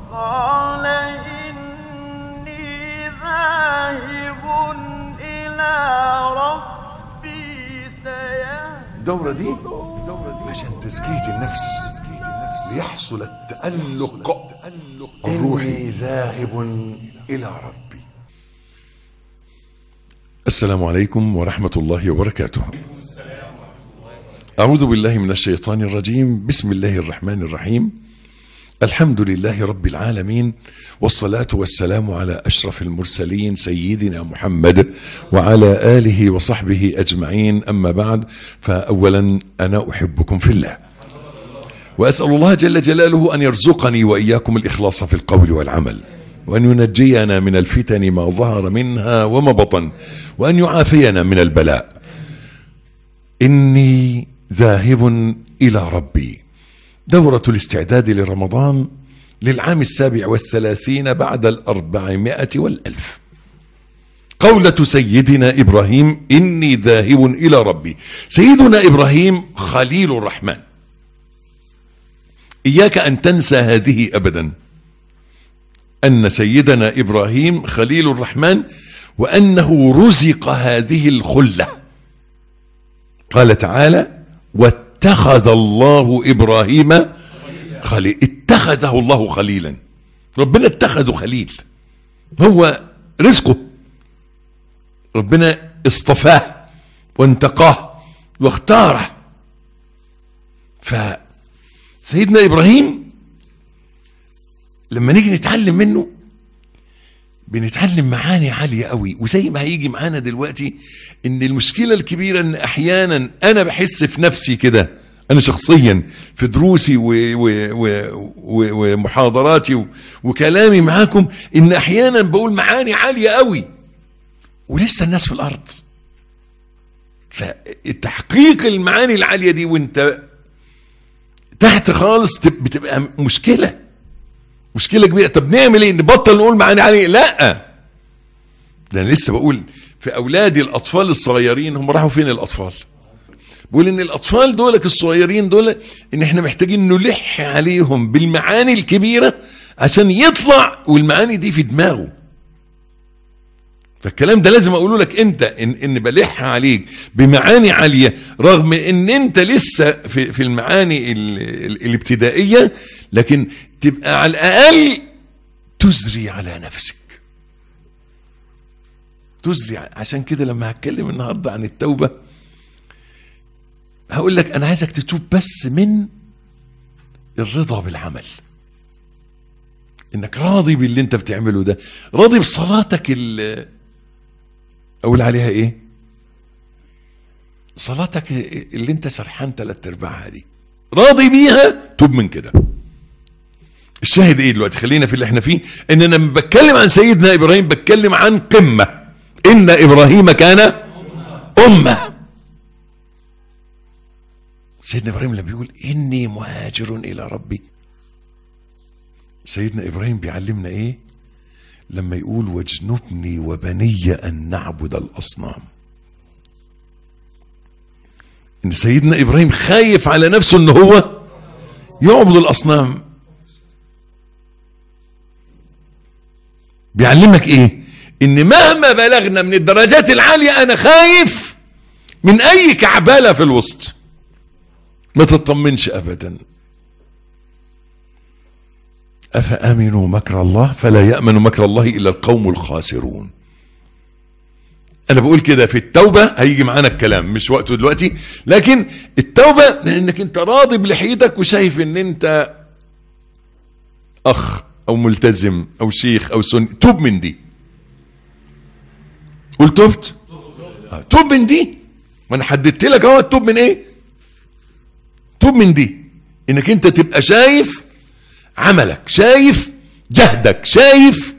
قال إني ذاهب إلى ربي سيهدين الدورة دي عشان تزكية النفس ليحصل التألق الروحي ذاهب إلى ربي السلام عليكم ورحمة الله وبركاته أعوذ بالله من الشيطان الرجيم بسم الله الرحمن الرحيم الحمد لله رب العالمين والصلاة والسلام على أشرف المرسلين سيدنا محمد وعلى آله وصحبه أجمعين أما بعد فأولا أنا أحبكم في الله وأسأل الله جل جلاله أن يرزقني وإياكم الإخلاص في القول والعمل وأن ينجينا من الفتن ما ظهر منها وما بطن وأن يعافينا من البلاء إني ذاهب إلى ربي دورة الاستعداد لرمضان للعام السابع والثلاثين بعد الأربعمائة والألف قولة سيدنا إبراهيم إني ذاهب إلى ربي سيدنا إبراهيم خليل الرحمن إياك أن تنسى هذه أبدا أن سيدنا إبراهيم خليل الرحمن وأنه رزق هذه الخلة قال تعالى واتخذ الله إبراهيم خليل اتخذه الله خليلا ربنا اتخذه خليل هو رزقه ربنا اصطفاه وانتقاه واختاره فسيدنا إبراهيم لما نيجي نتعلم منه بنتعلم معاني عالية قوي وزي ما هيجي معانا دلوقتي ان المشكلة الكبيرة ان احيانا انا بحس في نفسي كده انا شخصيا في دروسي و و و و ومحاضراتي و وكلامي معاكم ان احيانا بقول معاني عالية قوي ولسه الناس في الارض فتحقيق المعاني العالية دي وانت تحت خالص بتبقى مشكله مشكلة كبيرة طب نعمل ايه نبطل نقول معاني عليه لا ده انا لسه بقول في اولادي الاطفال الصغيرين هم راحوا فين الاطفال بقول ان الاطفال دولك الصغيرين دول ان احنا محتاجين نلح عليهم بالمعاني الكبيرة عشان يطلع والمعاني دي في دماغه فالكلام ده لازم اقوله لك انت ان, إن بلح عليك بمعاني عالية رغم ان انت لسه في, في المعاني ال ال الابتدائية لكن تبقى على الاقل تزري على نفسك تزري عشان كده لما هتكلم النهارده عن التوبة هقول لك انا عايزك تتوب بس من الرضا بالعمل انك راضي باللي انت بتعمله ده راضي بصلاتك اللي اقول عليها ايه صلاتك اللي انت سرحان ثلاث ارباعها دي راضي بيها توب من كده الشاهد ايه دلوقتي خلينا في اللي احنا فيه ان انا لما بتكلم عن سيدنا ابراهيم بتكلم عن قمه ان ابراهيم كان امه سيدنا ابراهيم لما بيقول اني مهاجر الى ربي سيدنا ابراهيم بيعلمنا ايه لما يقول واجنبني وبني ان نعبد الاصنام ان سيدنا ابراهيم خايف على نفسه ان هو يعبد الاصنام بيعلمك ايه ان مهما بلغنا من الدرجات العالية انا خايف من اي كعبالة في الوسط ما تطمنش ابدا افامنوا مكر الله فلا يامن مكر الله الا القوم الخاسرون انا بقول كده في التوبة هيجي معانا الكلام مش وقته دلوقتي لكن التوبة لانك انت راضي بلحيتك وشايف ان انت اخ او ملتزم او شيخ او سني توب من دي قول تبت آه. توب من دي ما انا حددت لك اهو توب من ايه توب من دي انك انت تبقى شايف عملك شايف جهدك شايف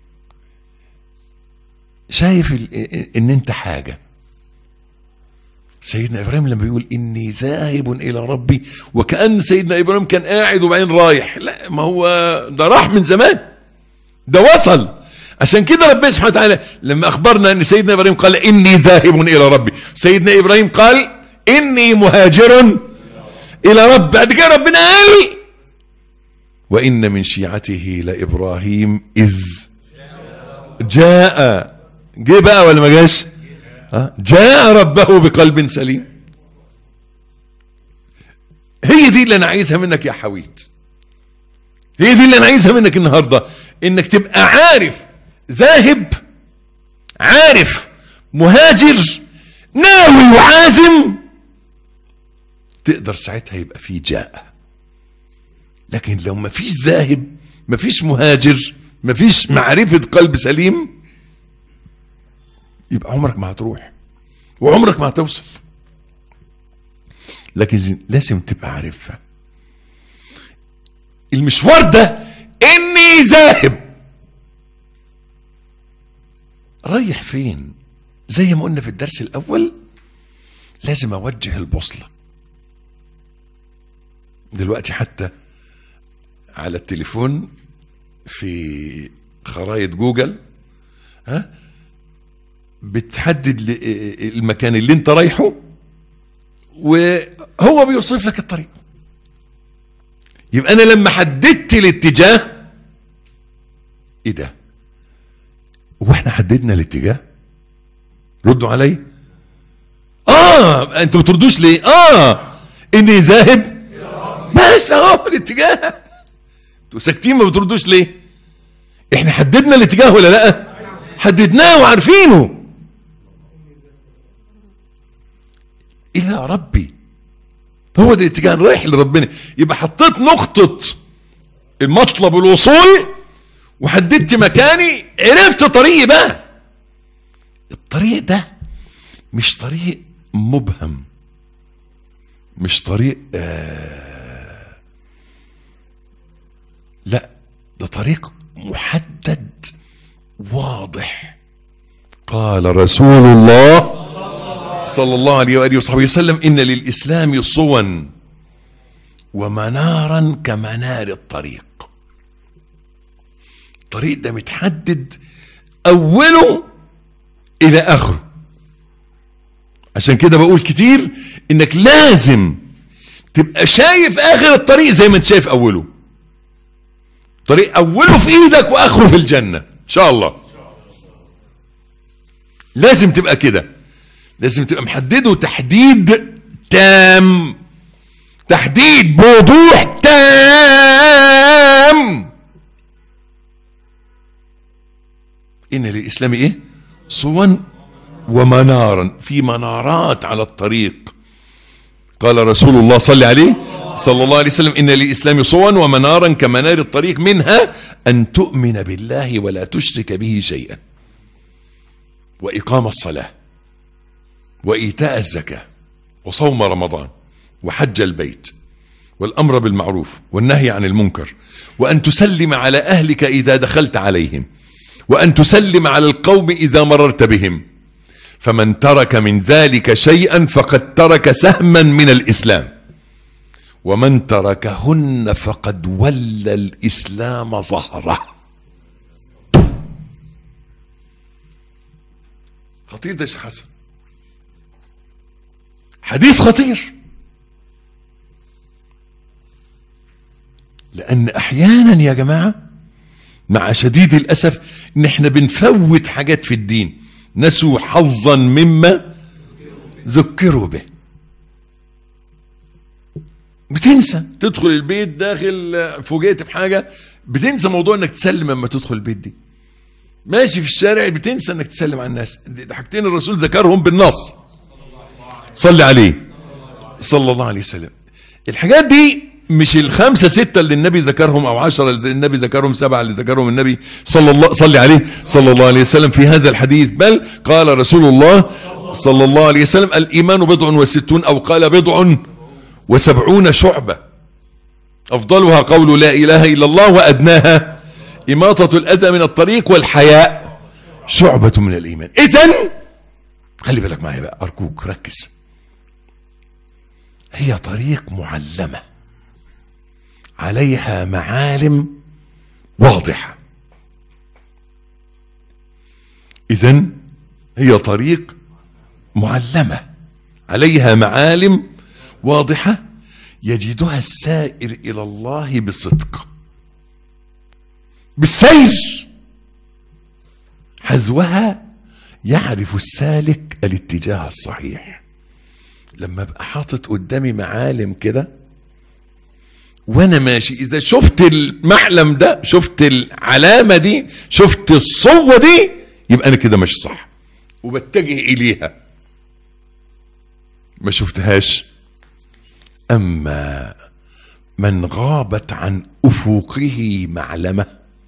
شايف ان انت حاجة سيدنا ابراهيم لما بيقول اني ذاهب الى ربي وكأن سيدنا ابراهيم كان قاعد وبعدين رايح لا ما هو ده راح من زمان ده وصل عشان كده ربنا سبحانه وتعالى لما اخبرنا ان سيدنا ابراهيم قال اني ذاهب الى ربي سيدنا ابراهيم قال اني مهاجر الى رب بعد كده ربنا قال وإن من شيعته لإبراهيم إذ جاء جه بقى ولا ما جاش ها؟ جاء ربه بقلب سليم هي دي اللي انا عايزها منك يا حويت هي دي اللي انا عايزها منك النهارده انك تبقى عارف ذاهب عارف مهاجر ناوي وعازم تقدر ساعتها يبقى في جاء لكن لو ما فيش ذاهب ما فيش مهاجر ما فيش معرفة قلب سليم يبقى عمرك ما هتروح وعمرك ما هتوصل لكن لازم تبقى عارفها المشوار ده اني ذاهب رايح فين زي ما قلنا في الدرس الاول لازم اوجه البوصله دلوقتي حتى على التليفون في خرائط جوجل ها بتحدد ل- المكان اللي انت رايحه وهو بيوصف لك الطريق يبقى انا لما حددت الاتجاه ايه ده هو احنا حددنا الاتجاه ردوا علي اه انتوا بتردوش ليه اه اني ذاهب بس اهو الاتجاه انتوا ساكتين ما بتردوش ليه احنا حددنا الاتجاه ولا لا حددناه وعارفينه الى ربي هو ده الاتجاه أنا رايح لربنا يبقى حطيت نقطة المطلب الوصول وحددت مكاني عرفت طريقي بقى الطريق ده مش طريق مبهم مش طريق آه لا ده طريق محدد واضح قال رسول الله صلى الله عليه وآله وصحبه وسلم إن للإسلام صوا ومنارا كمنار الطريق الطريق ده متحدد أوله إلى آخره عشان كده بقول كتير إنك لازم تبقى شايف آخر الطريق زي ما أنت شايف أوله طريق أوله في إيدك وآخره في الجنة إن شاء الله لازم تبقى كده لازم تبقى محدده تحديد تام تحديد بوضوح تام ان للاسلام ايه صوا ومنارا في منارات على الطريق قال رسول الله صلى عليه صلى الله عليه وسلم ان للاسلام صوا ومنارا كمنار الطريق منها ان تؤمن بالله ولا تشرك به شيئا واقام الصلاه وإيتاء الزكاة وصوم رمضان وحج البيت والأمر بالمعروف والنهي عن المنكر وأن تسلم على أهلك إذا دخلت عليهم وأن تسلم على القوم إذا مررت بهم فمن ترك من ذلك شيئا فقد ترك سهما من الإسلام ومن تركهن فقد ولى الإسلام ظهره خطير ده يا شيخ حسن حديث خطير لأن أحيانا يا جماعة مع شديد الأسف إن إحنا بنفوت حاجات في الدين نسوا حظا مما ذكروا به بتنسى تدخل البيت داخل فوجئت بحاجة بتنسى موضوع انك تسلم لما تدخل البيت دي ماشي في الشارع بتنسى انك تسلم على الناس ده حاجتين الرسول ذكرهم بالنص صلي عليه صلى الله عليه وسلم الحاجات دي مش الخمسة ستة اللي النبي ذكرهم أو عشرة اللي النبي ذكرهم سبعة اللي ذكرهم النبي صلى الله صلي عليه صلى الله عليه وسلم في هذا الحديث بل قال رسول الله صلى الله عليه وسلم الإيمان بضع وستون أو قال بضع وسبعون شعبة أفضلها قول لا إله إلا الله وأدناها إماطة الأذى من الطريق والحياء شعبة من الإيمان إذن خلي بالك معايا بقى أرجوك ركز هي طريق معلمة عليها معالم واضحة إذن هي طريق معلمة عليها معالم واضحة يجدها السائر إلى الله بصدق بالسيج حذوها يعرف السالك الاتجاه الصحيح لما ابقى حاطط قدامي معالم كده وانا ماشي اذا شفت المعلم ده شفت العلامه دي شفت الصوه دي يبقى انا كده ماشي صح وبتجه اليها ما شفتهاش اما من غابت عن افقه معلمه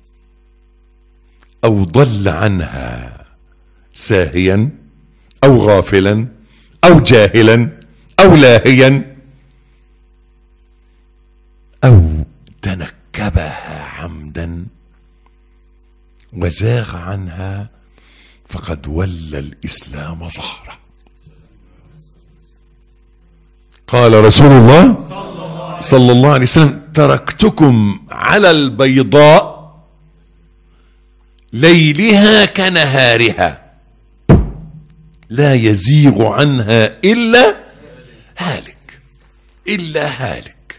او ضل عنها ساهيا او غافلا او جاهلا او لاهيا او تنكبها عمدا وزاغ عنها فقد ولى الاسلام ظهره قال رسول الله صلى الله عليه وسلم تركتكم على البيضاء ليلها كنهارها لا يزيغ عنها الا هالك الا هالك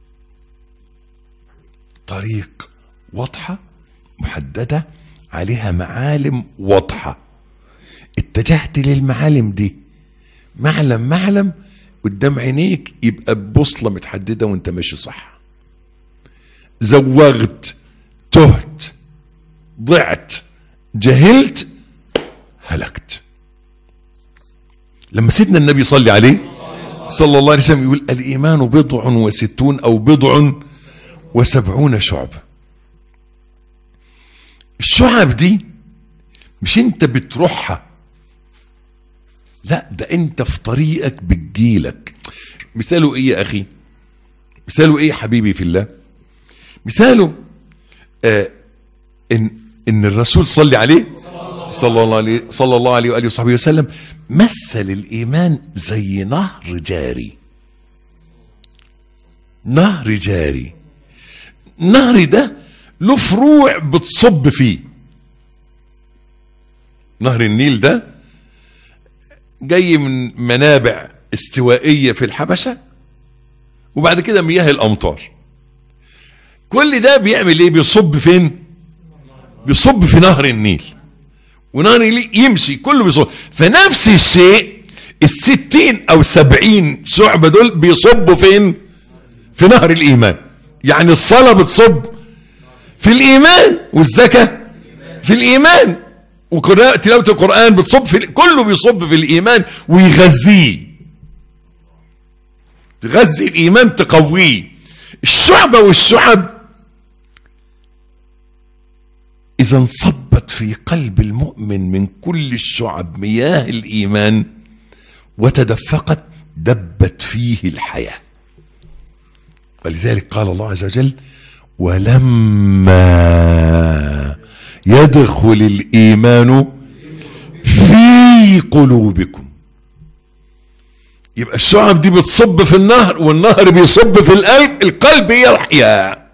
طريق واضحه محدده عليها معالم واضحه اتجهت للمعالم دي معلم معلم قدام عينيك يبقى ببوصله متحدده وانت ماشي صح زوغت تهت ضعت جهلت هلكت لما سيدنا النبي صلى عليه صلى الله عليه وسلم يقول الإيمان بضع وستون أو بضع وسبعون شعبة الشعب دي مش انت بتروحها لا ده انت في طريقك بتجيلك مثاله ايه يا اخي مثاله ايه يا حبيبي في الله مثاله آه ان ان الرسول صلى عليه صلى الله عليه صلى الله عليه واله وصحبه وسلم مثل الايمان زي نهر جاري نهر جاري النهر ده له فروع بتصب فيه نهر النيل ده جاي من منابع استوائيه في الحبشه وبعد كده مياه الامطار كل ده بيعمل ايه بيصب فين بيصب في نهر النيل ونهر النيل يمشي كله بيصب فنفس الشيء الستين او سبعين شعبة دول بيصبوا فين في نهر الايمان يعني الصلاة بتصب في الايمان والزكاة في الايمان وقراءة تلاوة القرآن بتصب في كله بيصب في الايمان ويغذيه تغذي الايمان تقويه الشعبة والشعب إذا انصبت في قلب المؤمن من كل الشعب مياه الإيمان وتدفقت دبت فيه الحياة ولذلك قال الله عز وجل ولما يدخل الإيمان في قلوبكم يبقى الشعب دي بتصب في النهر والنهر بيصب في القلب القلب هي الحياه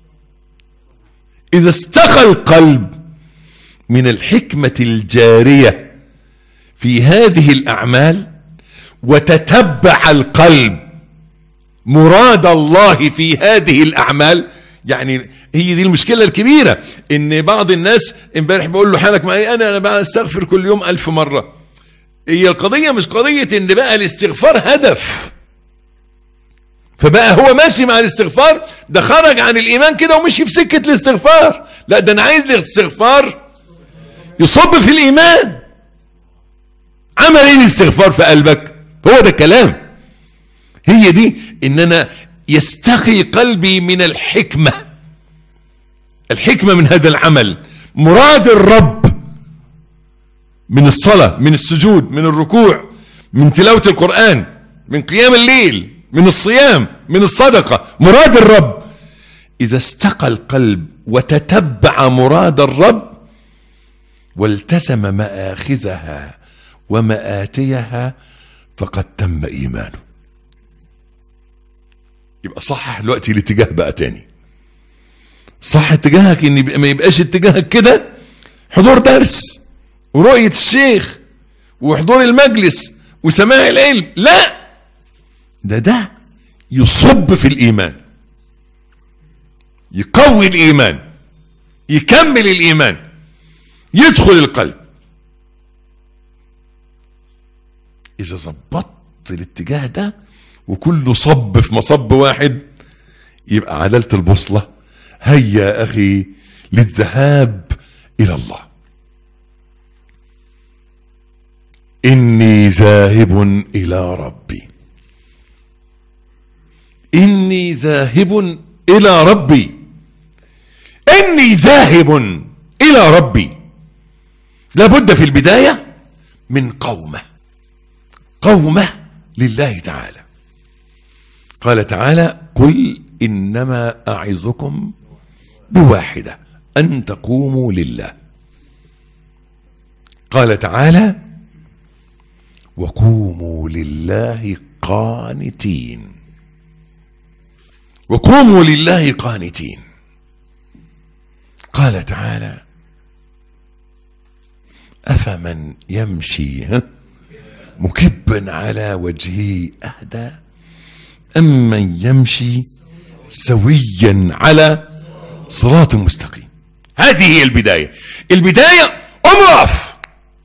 إذا استقى القلب من الحكمة الجارية في هذه الأعمال وتتبع القلب مراد الله في هذه الأعمال يعني هي دي المشكلة الكبيرة إن بعض الناس امبارح بقول له حالك معي أنا أنا بقى أستغفر كل يوم ألف مرة هي القضية مش قضية إن بقى الاستغفار هدف فبقى هو ماشي مع الاستغفار ده خرج عن الايمان كده ومشي في سكه الاستغفار لا ده انا عايز الاستغفار يصب في الايمان عمل ايه الاستغفار في قلبك هو ده الكلام هي دي ان انا يستقي قلبي من الحكمه الحكمه من هذا العمل مراد الرب من الصلاه من السجود من الركوع من تلاوه القران من قيام الليل من الصيام من الصدقة مراد الرب إذا استقى القلب وتتبع مراد الرب والتزم مآخذها ومآتيها فقد تم إيمانه يبقى صحح دلوقتي الاتجاه بقى تاني صح اتجاهك ان ما يبقاش اتجاهك كده حضور درس ورؤية الشيخ وحضور المجلس وسماع العلم لا ده ده يصب في الايمان يقوي الايمان يكمل الايمان يدخل القلب اذا ظبطت الاتجاه ده وكله صب في مصب واحد يبقى عدلة البوصلة هيا اخي للذهاب الى الله اني ذاهب الى ربي اني ذاهب الى ربي اني ذاهب الى ربي لابد في البدايه من قومه قومه لله تعالى قال تعالى قل انما اعظكم بواحده ان تقوموا لله قال تعالى وقوموا لله قانتين وقوموا لله قانتين قال تعالى افمن يمشي ها مكبا على وجهه اهدى ام من يمشي سويا على صراط مستقيم هذه هي البدايه البدايه اضعف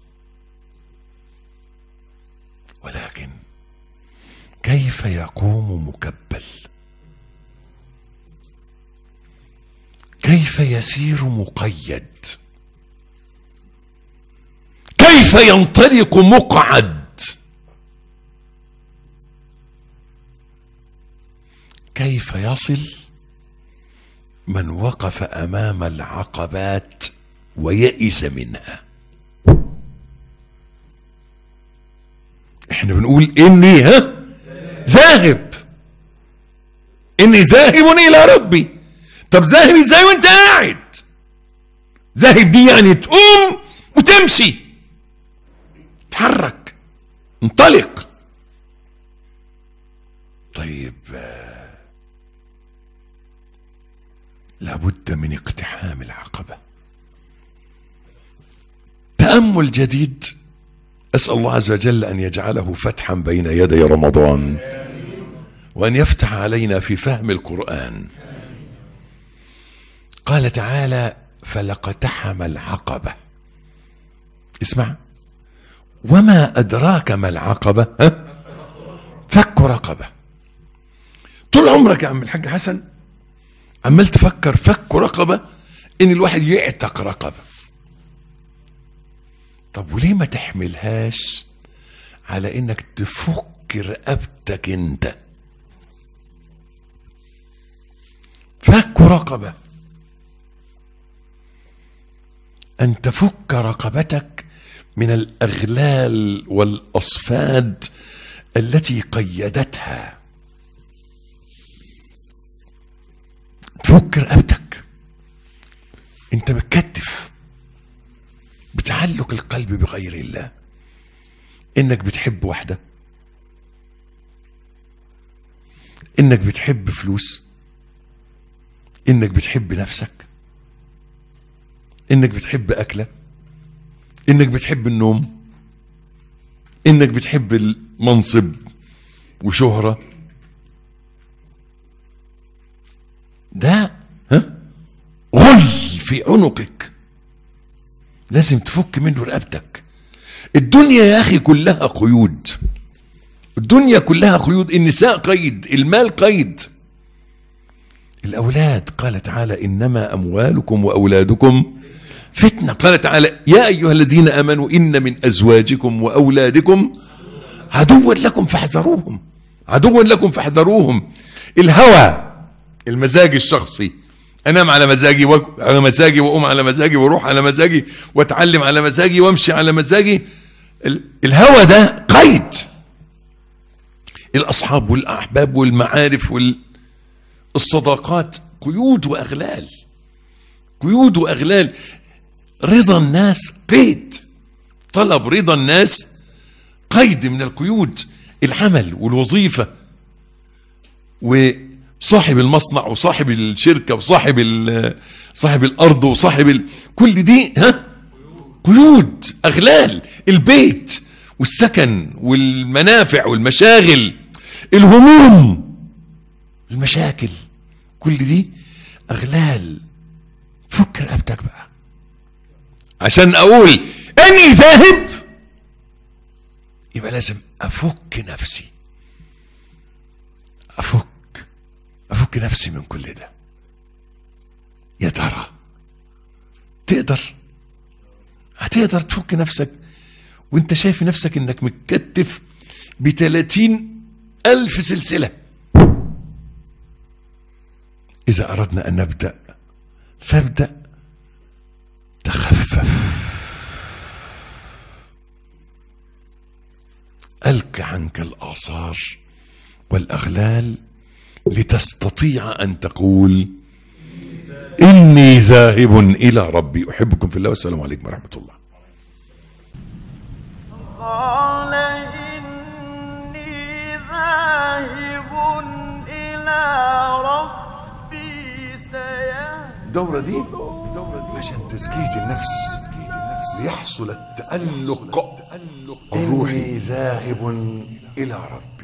ولكن كيف يقوم مكبل كيف يسير مقيد كيف ينطلق مقعد كيف يصل من وقف امام العقبات ويئس منها احنا بنقول اني ها ذاهب اني ذاهب الى ربي طب ذاهب ازاي وانت قاعد ذاهب دي يعني تقوم وتمشي تحرك انطلق طيب آه، لابد من اقتحام العقبه تامل جديد اسال الله عز وجل ان يجعله فتحا بين يدي رمضان وان يفتح علينا في فهم القران قال تعالى فلقتحم العقبه اسمع وما ادراك ما العقبه ها فك رقبه طول عمرك يا عم الحاج حسن عمال تفكر فك رقبه ان الواحد يعتق رقبه طب وليه ما تحملهاش على انك تفك رقبتك انت فك رقبه ان تفك رقبتك من الاغلال والاصفاد التي قيدتها فك رقبتك انت متكتف بتعلق القلب بغير الله انك بتحب واحده انك بتحب فلوس انك بتحب نفسك انك بتحب اكله انك بتحب النوم انك بتحب المنصب وشهره ده ها غل في عنقك لازم تفك منه رقبتك الدنيا يا اخي كلها قيود الدنيا كلها قيود النساء قيد المال قيد الاولاد قال تعالى انما اموالكم واولادكم فتنه قال تعالى يا ايها الذين امنوا ان من ازواجكم واولادكم عدوا لكم فاحذروهم عدوا لكم فاحذروهم الهوى المزاج الشخصي انام على مزاجي و... على مزاجي واقوم على مزاجي واروح على مزاجي واتعلم على مزاجي وامشي على مزاجي ال... الهوى ده قيد الاصحاب والاحباب والمعارف والصداقات قيود واغلال قيود واغلال رضا الناس قيد طلب رضا الناس قيد من القيود العمل والوظيفه وصاحب المصنع وصاحب الشركه وصاحب ال- صاحب الارض وصاحب ال... كل دي ها قيود اغلال البيت والسكن والمنافع والمشاغل الهموم المشاكل كل دي اغلال فك رقبتك بقى عشان اقول اني ذاهب يبقى لازم افك نفسي افك افك نفسي من كل ده يا ترى تقدر هتقدر تفك نفسك وانت شايف نفسك انك متكتف بتلاتين ألف سلسلة إذا أردنا أن نبدأ فابدأ تخفف ألك عنك الآثار والأغلال لتستطيع أن تقول إني ذاهب إلى ربي أحبكم في الله والسلام عليكم ورحمة الله قال إني ذاهب إلى ربي سيهدين الدورة دي عشان تزكية النفس ليحصل التألق الروحي ذاهب إلى ربي